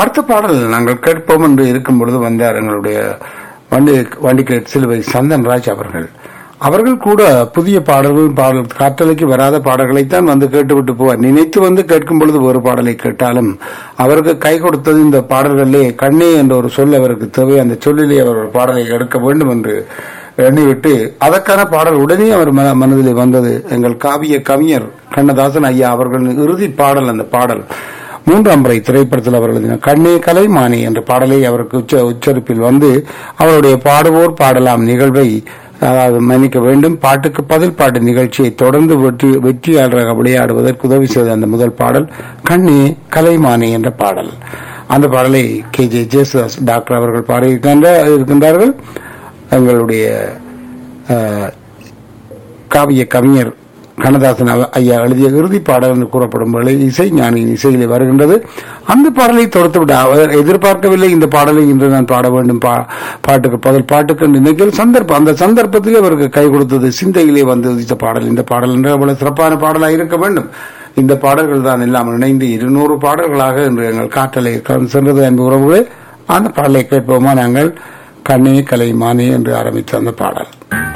அடுத்த பாடல் நாங்கள் கேட்போம் என்று இருக்கும் பொழுது வந்தார் எங்களுடைய வண்டி வண்டிக்கு சிலுவை சந்தன்ராஜ் அவர்கள் அவர்கள் கூட புதிய பாடல்கள் பாடல் காற்றலைக்கு வராத பாடல்களைத்தான் வந்து கேட்டுவிட்டு போவார் நினைத்து வந்து கேட்கும் பொழுது ஒரு பாடலை கேட்டாலும் அவருக்கு கை கொடுத்தது இந்த பாடல்களிலே கண்ணே என்ற ஒரு சொல் அவருக்கு தேவை அந்த சொல்லிலே அவர் ஒரு பாடலை எடுக்க வேண்டும் என்று எண்ணிவிட்டு அதற்கான பாடல் உடனே அவர் மன- மனதிலே வந்தது எங்கள் காவிய கவிஞர் கண்ணதாசன் ஐயா அவர்களின் இறுதி பாடல் அந்த பாடல் மூன்றாம் முறை திரைப்படத்தில் அவர் எழுதின கண்ணே கலைமானி என்ற பாடலை அவருக்கு உச்ச உச்சரிப்பில் வந்து அவருடைய பாடுவோர் பாடலாம் நிகழ்வை அதாவது மன்னிக்க வேண்டும் பாட்டுக்கு பதில் பாட்டு நிகழ்ச்சியை தொடர்ந்து வெற்றி வெற்றியாளராக விளையாடுவதற்கு உதவி செய்த அந்த முதல் பாடல் கண்ணே கலைமானி என்ற பாடல் அந்த பாடலை கே ஜே ஜேசுதாஸ் டாக்டர் அவர்கள் பாடியிருக்கின்ற இருக்கின்றார்கள் எங்களுடைய அஹ், காவிய கவிஞர் கண்ணதாசன் அவ- ஐயா எழுதிய இறுதி பாடல் என்று கூறப்படும் வேளை இசை ஞானியின் இசையிலே வருகின்றது அந்த பாடலை தொடுத்து விட அவர் எதிர்பார்க்கவில்லை இந்த பாடலை இன்று நான் பாட வேண்டும் பா- பாட்டுக்கு பதில் பாட்டுக்கு என்று நினைக்கிற சந்தர்ப்பம் அந்த சந்தர்ப்பத்திலே அவருக்கு கை கொடுத்தது சிந்தையிலே வந்து உதித்த பாடல் இந்த பாடல் என்று அவ்வளவு சிறப்பான பாடலாக இருக்க வேண்டும் இந்த பாடல்கள் தான் எல்லாம் இணைந்து இருநூறு பாடல்களாக இன்று எங்கள் காற்றலை கடந்து சென்றது என்பது உறவுகளே அந்த பாடலை கேட்போமா நாங்கள் கண்ணே கலை மானே என்று ஆரம்பித்த அந்த பாடல்